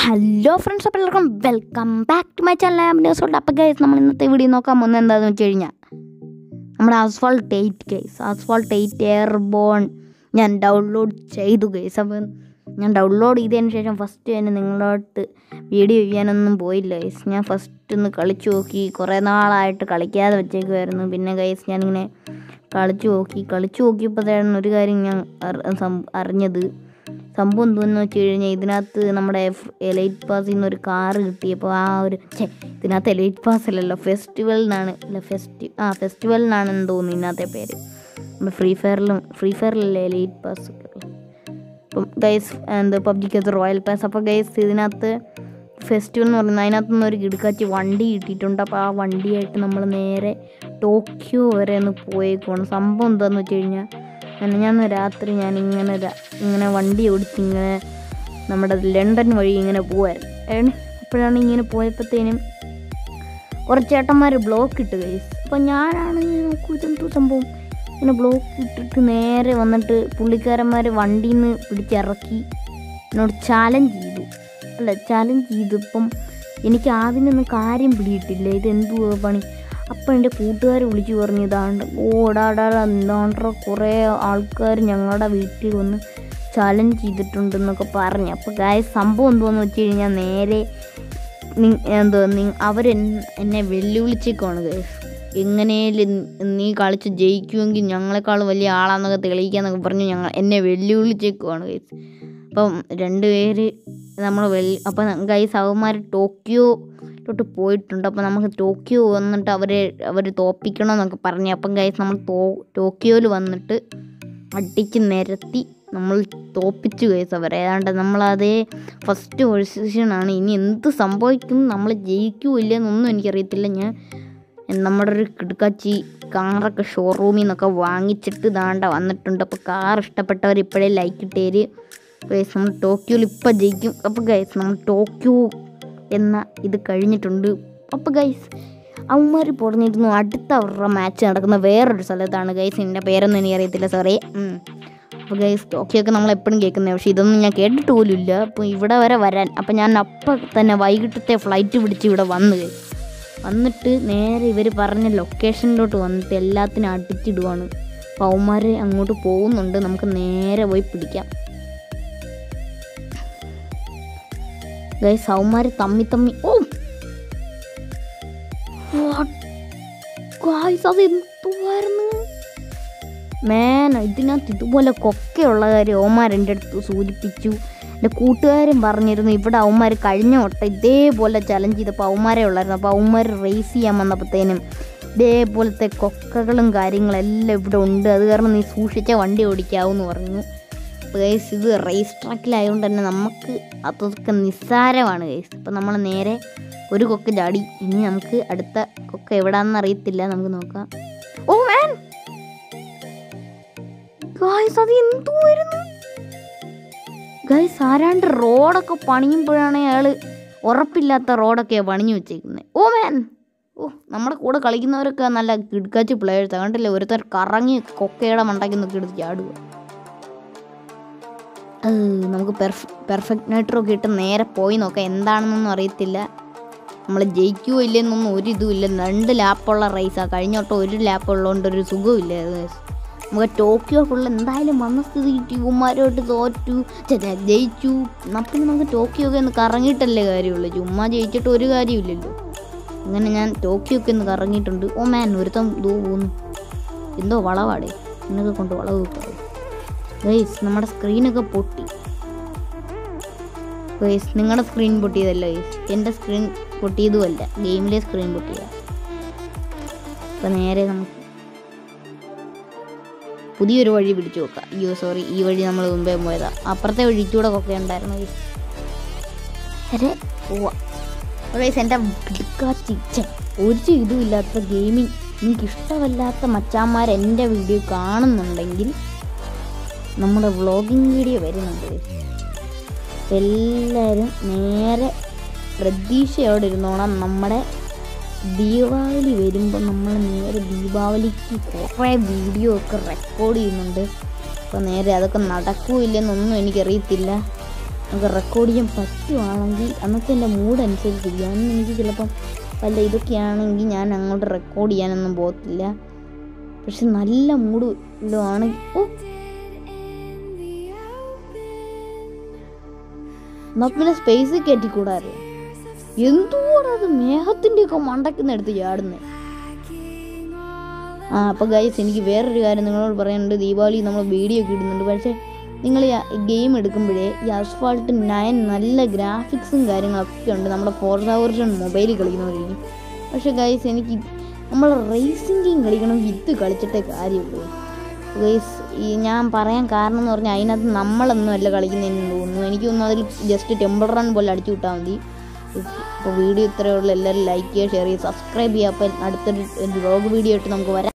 hello friends അപ്പോൾ എല്ലാവർക്കും welcome back to my channel news അപ്പോൾ ഗൈസ് നമ്മൾ ഇന്നത്തെ വീഡിയോ നോക്കാൻ പോകുന്നത് എന്താണെന്ന് വെച്ച് കഴിഞ്ഞാൽ നമ്മുടെ Asphalt eight guys Asphalt eight Airborne ഞാൻ ഡൗൺലോഡ് ചെയ്തു ഗൈസ് അപ്പോൾ ഞാൻ ഡൗൺലോഡ് ചെയ്തതിന് ശേഷം ഫസ്റ്റ് തന്നെ നിങ്ങളോട്ട് വീഡിയോ ചെയ്യാനൊന്നും പോയില്ല ഗൈസ് ഞാൻ ഫസ്റ്റ് ഒന്ന് കളിച്ചു നോക്കി കുറേ നാളായിട്ട് കളിക്കാതെ വെച്ചേക്കുമായിരുന്നു പിന്നെ ഗൈസ് ഞാനിങ്ങനെ കളിച്ചു നോക്കി കളിച്ചു നോക്കിയപ്പോഴാണ് ഒരു കാര്യം ഞാൻ അറി- സം- അറിഞ്ഞത് സംഭവം എന്തെന്ന് വെച്ച് കഴിഞ്ഞാൽ ഇതിനകത്ത് നമ്മുടെ എലൈറ്റ് പാസിൽ നിന്ന് ഒരു കാറ് കിട്ടിയപ്പോൾ ആ ഒരു ഛെ ഇതിനകത്ത് എലൈറ്റ് പാസ് അല്ലല്ലോ ഫെസ്റ്റിവലിനാണ് അല്ല ഫെസ്റ്റി ആ ഫെസ്റ്റിവലിനാണെന്ന് തോന്നുന്നു ഇതിനകത്തെ പേര് നമ്മുടെ ഫ്രീ ഫയറിലും ഫ്രീ ഫയറിലല്ലേ എലൈറ്റ് പാസ് ഒക്കെ ഉള്ളത് ഇപ്പം ഗൈസ് എന്ത് പബ്ജിക്കകത്ത് റോയൽ പാസ് അപ്പോൾ ഗൈസ് ഇതിനകത്ത് ഫെസ്റ്റിവൽ എന്ന് പറയുന്നത് അതിനകത്ത് നിന്ന് ഒരു കിടക്കാച്ചി വണ്ടി കിട്ടിയിട്ടുണ്ട് അപ്പോൾ ആ വണ്ടിയായിട്ട് നമ്മൾ നേരെ ടോക്കിയോ വരെ ഒന്ന് പോയേക്കുവാണ് സംഭവം എന്താണെന്ന് വെച്ച് കഴിഞ്ഞാൽ ഞാൻ രാത്രി ഞാൻ ഇങ്ങനെ ര- ഇങ്ങനെ വണ്ടി ഓടിച്ച് ഇങ്ങനെ നമ്മുടെ ലണ്ടൻ വഴി ഇങ്ങനെ പോവായിരുന്നു അപ്പോഴാണ് ഇങ്ങനെ പോയപ്പോഴത്തേനും കുറച്ച് ചേട്ടന്മാർ ബ്ലോക്ക് ഇട്ട് കൈസ് അപ്പോൾ ഞാനാണെങ്കിൽ നോക്കൂ ഇതെന്തോ സംഭവം ഇങ്ങനെ ബ്ലോക്ക് ഇട്ടിട്ട് നേരെ വന്നിട്ട് പുള്ളിക്കാരന്മാർ വണ്ടിയിൽ നിന്ന് പിടിച്ചിറക്കി എന്നോട് ചാലഞ്ച് ചെയ്തു അല്ല ചാലഞ്ച് ചെയ്തപ്പം എനിക്ക് ആദ്യമൊന്നും കാര്യം പിടിയിട്ടില്ല ഇത് എന്തുവാ പണി അപ്പം എൻ്റെ കൂട്ടുകാർ വിളിച്ചു പറഞ്ഞു ഇതാണ്ട് ഓടാടാ എന്താണ്ട കുറേ ആൾക്കാർ ഞങ്ങളുടെ വീട്ടിൽ വന്ന് ചാലഞ്ച് ചെയ്തിട്ടുണ്ടെന്നൊക്കെ പറഞ്ഞു അപ്പോൾ ഗായ സംഭവം എന്തുവെന്ന് വെച്ച് കഴിഞ്ഞാൽ നേരെ നി- എന്തോ നി അവർ എന്നെ വെല്ലുവിളിച്ചേക്കാണ് ഗൈസ് എങ്ങനെയും നീ കളിച്ച് ജയിക്കുമെങ്കിൽ ഞങ്ങളെക്കാൾ വലിയ ആളാന്നൊക്കെ തെളിയിക്കാന്നൊക്കെ പറഞ്ഞ് ഞങ്ങൾ എന്നെ വെല്ലുവിളിച്ചേക്കുവാണ് ഗൈസ് അപ്പം രണ്ട് പേര് നമ്മൾ വെല്ലു അപ്പം ഗൈസ് അവന്മാർ ടോക്കിയോയിലോട്ട് പോയിട്ടുണ്ട് അപ്പം നമുക്ക് ടോക്കിയോ വന്നിട്ട് അവരെ അവർ തോപ്പിക്കണമെന്നൊക്കെ പറഞ്ഞു അപ്പം ഗൈസ് നമ്മൾ തോ ടോക്കിയോയിൽ വന്നിട്ട് അടിച്ച് നിരത്തി നമ്മൾ തോപ്പിച്ചു ഗൈസ് അവരെ ഏതാണ്ട് നമ്മളതേ ഫസ്റ്റ് പൊസിഷനാണ് ഇനി എന്ത് സംഭവിക്കും നമ്മൾ ജയിക്കുമോ ഇല്ലെന്നൊന്നും എനിക്കറിയത്തില്ല ഞാൻ നമ്മുടെ ഒരു കിടക്കാച്ചി കാറൊക്കെ ഷോറൂമിൽ നിന്നൊക്കെ വാങ്ങിച്ചിട്ട് ദാണ്ട വന്നിട്ടുണ്ട് അപ്പോൾ കാർ ഇഷ്ടപ്പെട്ടവർ ഇപ്പോഴേ ലൈക്ക് ഇട്ടേര് ഗൈസ് നമ്മൾ ടോക്കിയോയിൽ ഇപ്പം ജയിക്കും അപ്പോൾ ഗൈസ് നമ്മൾ ടോക്കിയോ എന്ന ഇത് കഴിഞ്ഞിട്ടുണ്ട് അപ്പോൾ ഗൈസ് അവന്മാർ പറഞ്ഞിരുന്നു അടുത്ത അവരുടെ മാച്ച് നടക്കുന്ന വേറൊരു സ്ഥലത്താണ് ഗൈസ് എൻ്റെ പേരൊന്നും എനിക്കറിയത്തില്ല സോറി അപ്പോൾ ഗൈസ് ടോക്കിയൊക്കെ നമ്മൾ എപ്പോഴും കേൾക്കുന്നത് പക്ഷേ ഇതൊന്നും ഞാൻ കേട്ടിട്ട് പോലും ഇല്ല അപ്പോൾ ഇവിടെ വരെ വരാൻ അപ്പോൾ ഞാൻ അപ്പം തന്നെ വൈകിട്ടത്തെ ഫ്ലൈറ്റ് പിടിച്ച് ഇവിടെ വന്നു ഗൈസ് വന്നിട്ട് നേരെ ഇവർ പറഞ്ഞ ലൊക്കേഷനിലോട്ട് വന്നിട്ട് എല്ലാത്തിനും അടിച്ചിടുവാണ് അപ്പോൾ അവന്മാർ അങ്ങോട്ട് പോകുന്നുണ്ട് നമുക്ക് നേരെ പോയി പിടിക്കാം ഗൈസ് അവന്മാർ തമ്മി തമ്മി ഓ ഗൈസ് അത് എന്തുവായിരുന്നു മേന ഇതിനകത്ത് ഇതുപോലെ കൊക്കയുള്ള കാര്യം അവന്മാർ എൻ്റെ അടുത്ത് സൂചിപ്പിച്ചു എൻ്റെ കൂട്ടുകാരും പറഞ്ഞിരുന്നു ഇവിടെ അവന്മാർ കഴിഞ്ഞ വട്ടം ഇതേപോലെ ചലഞ്ച് ചെയ്തപ്പോൾ അവന്മാരെ ഉള്ളായിരുന്നു അപ്പോൾ അവന്മാർ റേസ് ചെയ്യാൻ വന്നപ്പോഴത്തേനും ഇതേപോലത്തെ കൊക്കകളും കാര്യങ്ങളെല്ലാം ഇവിടെ ഉണ്ട് അത് കാരണം നീ സൂക്ഷിച്ച വണ്ടി ഓടിക്കാവൂന്ന് പറഞ്ഞു ഗൈസ് ഇത് റേസ് ട്രാക്കിലായതുകൊണ്ട് തന്നെ നമുക്ക് അതൊക്കെ നിസ്സാരമാണ് ഗൈസ് അപ്പം നമ്മൾ നേരെ ഒരു കൊക്ക ചാടി ഇനി നമുക്ക് അടുത്ത കൊക്ക എവിടാന്ന് അറിയത്തില്ല നമുക്ക് നോക്കാം ഓ മാൻ ഗൈസ് അത് എന്തുവായിരുന്നു ഗൈസ് ആരാണ്ട് റോഡൊക്കെ പണിയുമ്പോഴാണ് അയാൾ ഉറപ്പില്ലാത്ത റോഡൊക്കെയാണ് പണിഞ്ഞു വെച്ചേക്കുന്നത് ഓ മാൻ ഓ നമ്മുടെ കൂടെ കളിക്കുന്നവരൊക്കെ നല്ല കിടക്കാച്ച് പ്ലേയേഴ്സ് കണ്ടില്ലേ ഒരുത്തർ കറങ്ങി കൊക്കയുടെ മണ്ടയ്ക്ക് നിന്നൊക്കെ എടുത്ത് ചാടുക ഏഹ്, നമുക്ക് പെർഫ് പെർഫെക്റ്റ് നൈട്രൊക്കെ ഇട്ട് നേരെ പോയി നോക്കാം എന്താണെന്നൊന്നും അറിയത്തില്ല നമ്മൾ ജയിക്കുമോ ഇല്ലെന്നൊന്നും ഒരു ഇതുമില്ല രണ്ട് ലാപ്പുള്ള റേസാണ് കഴിഞ്ഞ വട്ടം ഒരു ലാപ്പ് ഉള്ളതുകൊണ്ട് ഒരു സുഖമില്ല നമുക്ക് ടോക്കിയോ ഫുള്ള് എന്തായാലും വന്ന സ്ഥിതി കിട്ടി ഉമ്മാരോട്ട് തോറ്റു ഛെ, ഛെ, ജയിച്ചു എന്നാ പിന്നെ നമുക്ക് ടോക്കിയോ ഒക്കെ ഒന്ന് കറങ്ങിയിട്ടല്ലേ കാര്യമുള്ളൂ ചുമ്മാ ജയിച്ചിട്ട് ഒരു കാര്യമില്ലല്ലോ അങ്ങനെ ഞാൻ ടോക്കിയോ ഒക്കെ ഒന്ന് കറങ്ങിയിട്ടുണ്ട് ഓ മാൻ ഒരുത്തം ദൂ പോന്നു എന്തോ വളവാടേ എന്നൊക്കെ കൊണ്ട് വളവ് വെക്കാവോ ഗൈസ് നമ്മുടെ സ്ക്രീനൊക്കെ പൊട്ടി ഗൈസ് നിങ്ങളുടെ സ്ക്രീൻ പൊട്ടിയതല്ല ഗൈസ് എൻ്റെ സ്ക്രീൻ പൊട്ടിയതുമല്ല ഗെയിമിലെ സ്ക്രീൻ പൊട്ടിയതാ അപ്പം നേരെ നമുക്ക് പുതിയൊരു വഴി പിടിച്ചു നോക്കാം അയ്യോ സോറി ഈ വഴി നമ്മൾ മുമ്പേ പോയതാ അപ്പുറത്തെ വഴിക്കൂടെ ഒക്കെ ഉണ്ടായിരുന്നു ഗൈസ് അരെ പോവാ ഗൈസ് എൻ്റെ ചിച്ച ഒരു ഇതുമില്ലാത്ത ഗെയിമിങ് നിങ്ങൾക്ക് ഇഷ്ടമല്ലാത്ത മച്ചാന്മാർ എൻ്റെ വീഡിയോ കാണുന്നുണ്ടെങ്കിൽ നമ്മുടെ വ്ളോഗിങ് വീഡിയോ വരുന്നുണ്ട് എല്ലാവരും നേരെ പ്രതീക്ഷയോടെ ഇരുന്നോണം നമ്മുടെ ദീപാവലി വരുമ്പോൾ നമ്മൾ നേരെ ദീപാവലിക്ക് കുറേ വീഡിയോ ഒക്കെ റെക്കോർഡ് ചെയ്യുന്നുണ്ട് അപ്പോൾ നേരെ അതൊക്കെ നടക്കുമോ ഇല്ലെന്നൊന്നും എനിക്കറിയത്തില്ല നമുക്ക് റെക്കോർഡ് ചെയ്യാൻ പറ്റുവാണെങ്കിൽ അന്നത്തെ എൻ്റെ മൂഡ് അനുസരിച്ചിരിക്കും അന്ന് എനിക്ക് ചിലപ്പം വല്ല ഇതൊക്കെയാണെങ്കിൽ ഞാൻ അങ്ങോട്ട് റെക്കോർഡ് ചെയ്യാനൊന്നും പോകത്തില്ല പക്ഷെ നല്ല മൂഡ് ആണെങ്കിൽ ഓ എന്നാ പിന്നെ സ്പേസ് കയറ്റിക്കൂടാറ് എന്തുകൂടാത് മേഘത്തിൻ്റെ ഒക്കെ മണ്ടക്കുന്ന എടുത്ത് ചാടുന്നത് ആ അപ്പോൾ ഗൈസ് എനിക്ക് വേറൊരു കാര്യം നിങ്ങളോട് പറയാനുണ്ട് ദീപാവലി നമ്മൾ വീഡിയോ ഒക്കെ ഇടുന്നുണ്ട് പക്ഷേ നിങ്ങൾ ഈ ഗെയിം എടുക്കുമ്പോഴേ ഈ അസ്ഫാൾട്ട് നയൻ നല്ല ഗ്രാഫിക്സും കാര്യങ്ങളൊക്കെ ഉണ്ട് നമ്മുടെ ഫോർസ വെർഷൻ മൊബൈലിൽ കളിക്കുന്നവരിക്കും പക്ഷേ ഗൈസ് എനിക്ക് നമ്മൾ റേസിംഗ് ഗെയിം കളിക്കണം ഇത് കളിച്ചിട്ടേ കാര്യമുള്ളൂ ഗൈസ് ഈ ഞാൻ പറയാൻ കാരണം എന്ന് പറഞ്ഞാൽ അതിനകത്ത് നമ്മളൊന്നും അല്ല കളിക്കുന്നതെന്ന് തോന്നുന്നു എനിക്ക് തോന്നുന്നു അതിൽ ജസ്റ്റ് ടെമ്പിൾ റൺ പോലെ അടിച്ചു വിട്ടാൽ മതി ഇപ്പോൾ വീഡിയോ ഇത്രയേ ഉള്ളൂ എല്ലാവരും ലൈക്ക് ചെയ്യുക ഷെയർ ചെയ്യുക സബ്സ്ക്രൈബ് ചെയ്യുക അപ്പോൾ അടുത്തൊരു വ്ളോഗ് വീഡിയോ ആയിട്ട് നമുക്ക് വരാം